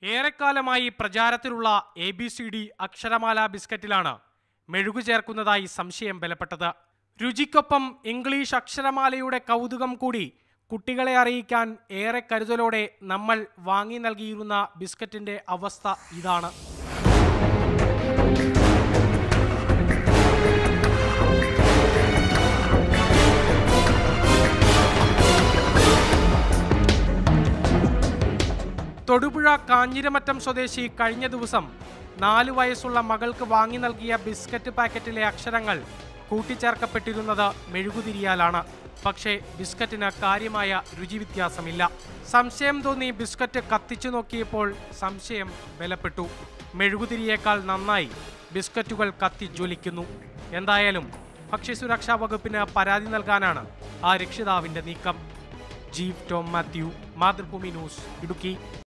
ഏറെക്കാലമായി പ്രചാരത്തിലുള്ള A B C D അക്ഷരമാല ബിസ്ക്കറ്റിലാണ് മെഴുകു ചേർക്കുന്നതായി സംശയം ബലപ്പെട്ടത് രുചിക്കൊപ്പം ഇംഗ്ലീഷ് അക്ഷരമാലയുടെ കൗതുകം കൂടി കുട്ടികളെ അറിയിക്കാൻ ഏറെ കരുതലോടെ നമ്മൾ വാങ്ങി നൽകിയിരുന്ന ബിസ്ക്കറ്റിന്റെ അവസ്ഥ ഇതാണ് തൊടുപുഴ കാഞ്ഞിരമറ്റം സ്വദേശി കഴിഞ്ഞ ദിവസം നാലു വയസ്സുള്ള മകൾക്ക് വാങ്ങി നൽകിയ ബിസ്ക്കറ്റ് പാക്കറ്റിലെ അക്ഷരങ്ങൾ കൂട്ടിച്ചേർക്കപ്പെട്ടിരുന്നത് മെഴുകുതിരിയാലാണ് പക്ഷേ ബിസ്ക്കറ്റിന് കാര്യമായ രുചിവ്യത്യാസമില്ല സംശയം തോന്നി ബിസ്ക്കറ്റ് കത്തിച്ചു നോക്കിയപ്പോൾ സംശയം ബലപ്പെട്ടു മെഴുകുതിരിയേക്കാൾ നന്നായി ബിസ്ക്കറ്റുകൾ കത്തി ജ്വലിക്കുന്നു എന്തായാലും ഭക്ഷ്യസുരക്ഷാ വകുപ്പിന് പരാതി നൽകാനാണ് ആ രക്ഷിതാവിന്റെ നീക്കം ജീവ് ടോം മാത്യു മാതൃഭൂമി ന്യൂസ് ഇടുക്കി